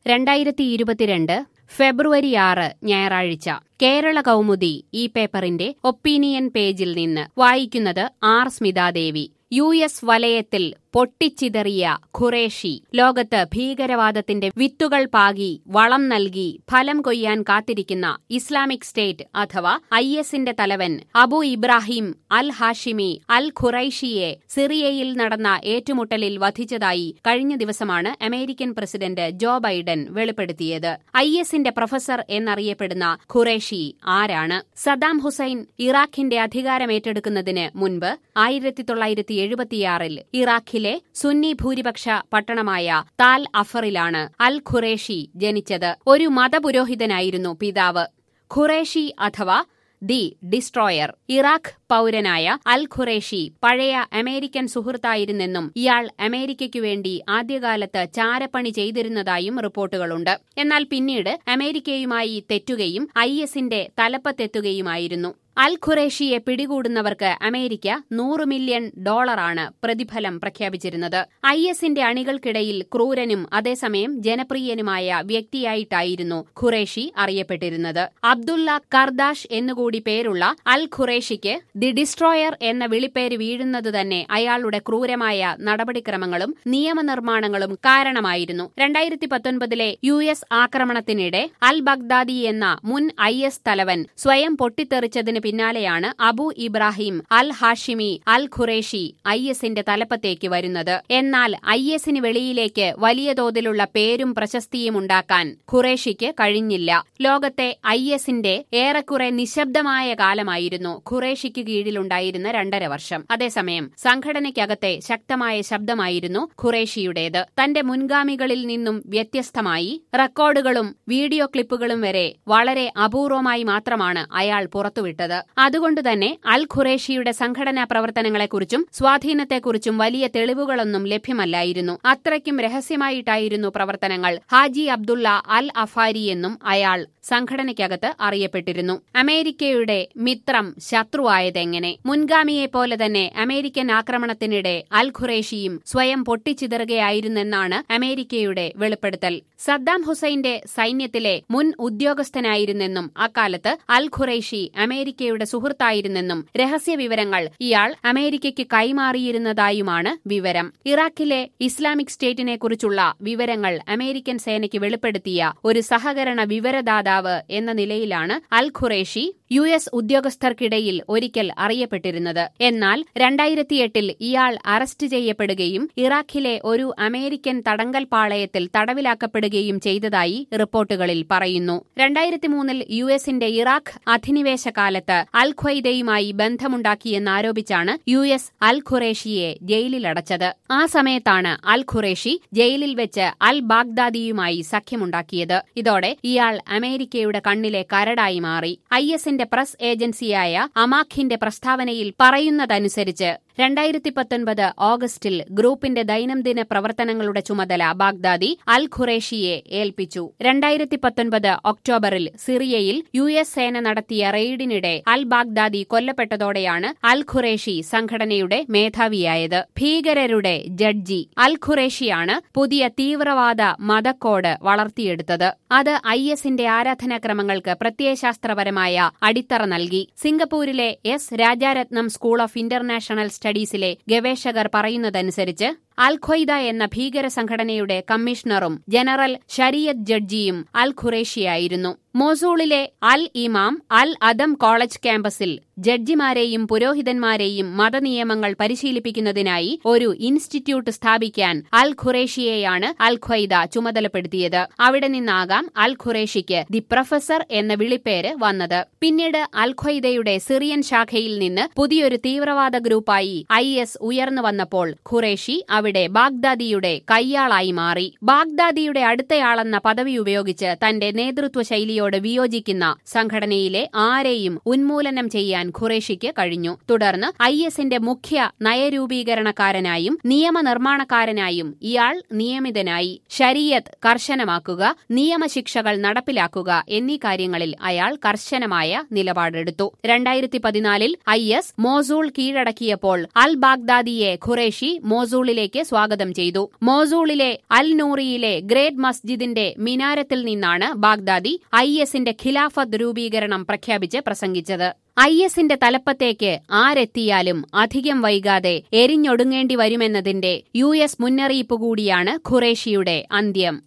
രണ്ടായിരത്തി ഇരുപത്തിരണ്ട് ഫെബ്രുവരി ആറ് ഞായറാഴ്ച കേരള കൗമുദി ഈ പേപ്പറിന്റെ ഒപ്പീനിയൻ പേജിൽ നിന്ന് വായിക്കുന്നത് ആർ സ്മിതാദേവി യു എസ് വലയത്തിൽ പൊട്ടിച്ചിതറിയ ഖുറേഷി ലോകത്ത് ഭീകരവാദത്തിന്റെ വിത്തുകൾ പാകി വളം നൽകി ഫലം കൊയ്യാൻ കാത്തിരിക്കുന്ന ഇസ്ലാമിക് സ്റ്റേറ്റ് അഥവാ ഐ എസിന്റെ തലവൻ അബു ഇബ്രാഹിം അൽ ഹാഷിമി അൽ ഖുറൈഷിയെ സിറിയയിൽ നടന്ന ഏറ്റുമുട്ടലിൽ വധിച്ചതായി കഴിഞ്ഞ ദിവസമാണ് അമേരിക്കൻ പ്രസിഡന്റ് ജോ ബൈഡൻ വെളിപ്പെടുത്തിയത് ഐ എസിന്റെ പ്രൊഫസർ എന്നറിയപ്പെടുന്ന ഖുറേഷി ആരാണ് സദാം ഹുസൈൻ ഇറാഖിന്റെ അധികാരമേറ്റെടുക്കുന്നതിന് മുൻപ് ആയിരത്തി തൊള്ളായിരത്തി എഴുപത്തിയാറിൽ ഇറാഖിലെ സുന്നി ഭൂരിപക്ഷ പട്ടണമായ താൽ അഫറിലാണ് അൽ ഖുറേഷി ജനിച്ചത് ഒരു മതപുരോഹിതനായിരുന്നു പിതാവ് ഖുറേഷി അഥവാ ദി ഡിസ്ട്രോയർ ഇറാഖ് പൌരനായ അൽ ഖുറേഷി പഴയ അമേരിക്കൻ സുഹൃത്തായിരുന്നെന്നും ഇയാൾ അമേരിക്കയ്ക്കു വേണ്ടി ആദ്യകാലത്ത് ചാരപ്പണി ചെയ്തിരുന്നതായും റിപ്പോർട്ടുകളുണ്ട് എന്നാൽ പിന്നീട് അമേരിക്കയുമായി തെറ്റുകയും ഐ എസിന്റെ തലപ്പത്തെത്തുകയുമായിരുന്നു അൽ ഖുറേഷിയെ പിടികൂടുന്നവർക്ക് അമേരിക്ക നൂറ് മില്യൺ ഡോളറാണ് പ്രതിഫലം പ്രഖ്യാപിച്ചിരുന്നത് ഐ എസിന്റെ അണികൾക്കിടയിൽ ക്രൂരനും അതേസമയം ജനപ്രിയനുമായ വ്യക്തിയായിട്ടായിരുന്നു ഖുറേഷി അറിയപ്പെട്ടിരുന്നത് അബ്ദുള്ള കർദാഷ് എന്നുകൂടി പേരുള്ള അൽ ഖുറേഷിക്ക് ദി ഡിസ്ട്രോയർ എന്ന വിളിപ്പേര് വീഴുന്നത് തന്നെ അയാളുടെ ക്രൂരമായ നടപടിക്രമങ്ങളും നിയമനിർമ്മാണങ്ങളും കാരണമായിരുന്നു രണ്ടായിരത്തി പത്തൊൻപതിലെ യു എസ് ആക്രമണത്തിനിടെ അൽ ബഗ്ദാദി എന്ന മുൻ ഐ എസ് തലവൻ സ്വയം പൊട്ടിത്തെറിച്ചതിന് പിന്നാലെയാണ് Abu Ibrahim al Hashimi al Qureshi I എസിന്റെ തലപ്പത്തേക്ക് വരുന്നത് എന്നാൽ ഐ എസിന് വെളിയിലേക്ക് വലിയ തോതിലുള്ള പേരും പ്രശസ്തിയും ഉണ്ടാക്കാൻ ഖുറേഷിക്ക് കഴിഞ്ഞില്ല ലോകത്തെ ഐ എസിന്റെ ഏറെക്കുറെ നിശബ്ദമായ കാലമായിരുന്നു ഖുറേഷിക്ക് കീഴിലുണ്ടായിരുന്ന രണ്ടര വർഷം അതേസമയം സംഘടനയ്ക്കകത്തെ ശക്തമായ ശബ്ദമായിരുന്നു ഖുറേഷിയുടേത് തന്റെ മുൻഗാമികളിൽ നിന്നും വ്യത്യസ്തമായി റെക്കോർഡുകളും വീഡിയോ ക്ലിപ്പുകളും വരെ വളരെ അപൂർവമായി മാത്രമാണ് അയാൾ പുറത്തുവിട്ടത് അതുകൊണ്ടുതന്നെ അൽ ഖുറേഷിയുടെ സംഘടനാ പ്രവർത്തനങ്ങളെക്കുറിച്ചും സ്വാധീനത്തെക്കുറിച്ചും വലിയ തെളിവുകളൊന്നും ലഭ്യമല്ലായിരുന്നു അത്രയ്ക്കും രഹസ്യമായിട്ടായിരുന്നു പ്രവർത്തനങ്ങൾ ഹാജി അബ്ദുള്ള അൽ അഫാരി എന്നും അയാൾ സംഘടനയ്ക്കകത്ത് അറിയപ്പെട്ടിരുന്നു അമേരിക്കയുടെ മിത്രം ശത്രുവായതെങ്ങനെ മുൻഗാമിയെപ്പോലെ തന്നെ അമേരിക്കൻ ആക്രമണത്തിനിടെ അൽ ഖുറേഷിയും സ്വയം പൊട്ടിച്ചിതറുകയായിരുന്നെന്നാണ് അമേരിക്കയുടെ വെളിപ്പെടുത്തൽ സദ്ദാം ഹുസൈന്റെ സൈന്യത്തിലെ മുൻ ഉദ്യോഗസ്ഥനായിരുന്നെന്നും അക്കാലത്ത് അൽ ഖുറൈഷി അമേരിക്കയുടെ സുഹൃത്തായിരുന്നെന്നും രഹസ്യ വിവരങ്ങൾ ഇയാൾ അമേരിക്കയ്ക്ക് കൈമാറിയിരുന്നതായുമാണ് വിവരം ഇറാഖിലെ ഇസ്ലാമിക് സ്റ്റേറ്റിനെക്കുറിച്ചുള്ള വിവരങ്ങൾ അമേരിക്കൻ സേനയ്ക്ക് വെളിപ്പെടുത്തിയ ഒരു സഹകരണ വിവരദാതാവ് എന്ന നിലയിലാണ് അൽ ഖുറേഷി യു എസ് ഉദ്യോഗസ്ഥർക്കിടയിൽ ഒരിക്കൽ അറിയപ്പെട്ടിരുന്നത് എന്നാൽ രണ്ടായിരത്തിയെട്ടിൽ ഇയാൾ അറസ്റ്റ് ചെയ്യപ്പെടുകയും ഇറാഖിലെ ഒരു അമേരിക്കൻ തടങ്കൽ പാളയത്തിൽ തടവിലാക്കപ്പെടുകയും ചെയ്തതായി റിപ്പോർട്ടുകളിൽ പറയുന്നു രണ്ടായിരത്തി മൂന്നിൽ യു എസിന്റെ ഇറാഖ് അധിനിവേശ കാലത്ത് അൽ ഖ്വയ്ദയുമായി ബന്ധമുണ്ടാക്കിയെന്നാരോപിച്ചാണ് യു എസ് അൽ ഖുറേഷിയെ ജയിലിലടച്ചത് ആ സമയത്താണ് അൽ ഖുറേഷി ജയിലിൽ വെച്ച് അൽ ബാഗ്ദാദിയുമായി സഖ്യമുണ്ടാക്കിയത് ഇതോടെ ഇയാൾ അമേരിക്കയുടെ കണ്ണിലെ കരടായി മാറി ഐ എസിന്റെ പ്രസ് ഏജൻസിയായ അമാഖിന്റെ പ്രസ്താവനയിൽ പറയുന്നതനുസരിച്ച് രണ്ടായിരത്തി പത്തൊൻപത് ഓഗസ്റ്റിൽ ഗ്രൂപ്പിന്റെ ദൈനംദിന പ്രവർത്തനങ്ങളുടെ ചുമതല ബാഗ്ദാദി അൽ ഖുറേഷിയെ ഏൽപ്പിച്ചു രണ്ടായിരത്തി പത്തൊൻപത് ഒക്ടോബറിൽ സിറിയയിൽ യു എസ് സേന നടത്തിയ റെയ്ഡിനിടെ അൽ ബാഗ്ദാദി കൊല്ലപ്പെട്ടതോടെയാണ് അൽ ഖുറേഷി സംഘടനയുടെ മേധാവിയായത് ഭീകരരുടെ ജഡ്ജി അൽ ഖുറേഷിയാണ് പുതിയ തീവ്രവാദ മതക്കോഡ് വളർത്തിയെടുത്തത് അത് ഐ എസിന്റെ ആരാധനാക്രമങ്ങൾക്ക് പ്രത്യയശാസ്ത്രപരമായ അടിത്തറ നൽകി സിംഗപ്പൂരിലെ S Rajaratnam school of international സ്റ്റഡീസിലെ ഗവേഷകർ പറയുന്നതനുസരിച്ച് അൽ ഖ്വയ്ദ എന്ന ഭീകര സംഘടനയുടെ കമ്മീഷണറും ജനറൽ ഷരിയത്ത് ജഡ്ജിയും അൽ ഖുറേഷിയായിരുന്നു മോസൂളിലെ അൽ ഇമാം അൽ അദം കോളേജ് ക്യാമ്പസിൽ ജഡ്ജിമാരെയും പുരോഹിതന്മാരെയും മതനിയമങ്ങൾ പരിശീലിപ്പിക്കുന്നതിനായി ഒരു ഇൻസ്റ്റിറ്റ്യൂട്ട് സ്ഥാപിക്കാൻ അൽ ഖുറേഷിയെയാണ് അൽ ഖ്വയ്ദ ചുമതലപ്പെടുത്തിയത് അവിടെ നിന്നാകാം അൽ ഖുറേഷിക്ക് ദി പ്രൊഫസർ എന്ന വിളിപ്പേര് വന്നത് പിന്നീട് അൽ ഖ്വയ്ദയുടെ സിറിയൻ ശാഖയിൽ നിന്ന് പുതിയൊരു തീവ്രവാദ ഗ്രൂപ്പായി ഐ എസ് ഉയർന്നു വന്നപ്പോൾ ഖുറേഷി അവിടെ ബാഗ്ദാദിയുടെ കയ്യാളായി മാറി ബാഗ്ദാദിയുടെ അടുത്തയാളെന്ന പദവി ഉപയോഗിച്ച് തന്റെ നേതൃത്വ ശൈലിയോട് വിയോജിക്കുന്ന സംഘടനയിലെ ആരെയും ഉന്മൂലനം ചെയ്യാൻ ഖുറേഷിക്ക് കഴിഞ്ഞു തുടർന്ന് ഐ എസിന്റെ മുഖ്യ നയരൂപീകരണക്കാരനായും നിയമനിർമ്മാണക്കാരനായും ഇയാൾ നിയമിതനായി ശരീയത്ത് കർശനമാക്കുക നിയമശിക്ഷകൾ നടപ്പിലാക്കുക എന്നീ കാര്യങ്ങളിൽ അയാൾ കർശനമായ നിലപാടെടുത്തു രണ്ടായിരത്തി പതിനാലിൽ ഐ എസ് മോസൂൾ കീഴടക്കിയപ്പോൾ അൽ ബാഗ്ദാദിയെ ഖുറേഷി മോസൂളിലേക്ക് ഇന്ത്യക്ക് സ്വാഗതം ചെയ്തു മോസൂളിലെ അൽ നൂറിയിലെ ഗ്രേറ്റ് മസ്ജിദിന്റെ മിനാരത്തിൽ നിന്നാണ് ബാഗ്ദാദി ഐ എസിന്റെ ഖിലാഫത്ത് രൂപീകരണം പ്രഖ്യാപിച്ച് പ്രസംഗിച്ചത് ഐ എസിന്റെ തലപ്പത്തേക്ക് ആരെത്തിയാലും അധികം വൈകാതെ എരിഞ്ഞൊടുങ്ങേണ്ടി വരുമെന്നതിന്റെ യു എസ് മുന്നറിയിപ്പ് കൂടിയാണ് ഖുറേഷിയുടെ അന്ത്യം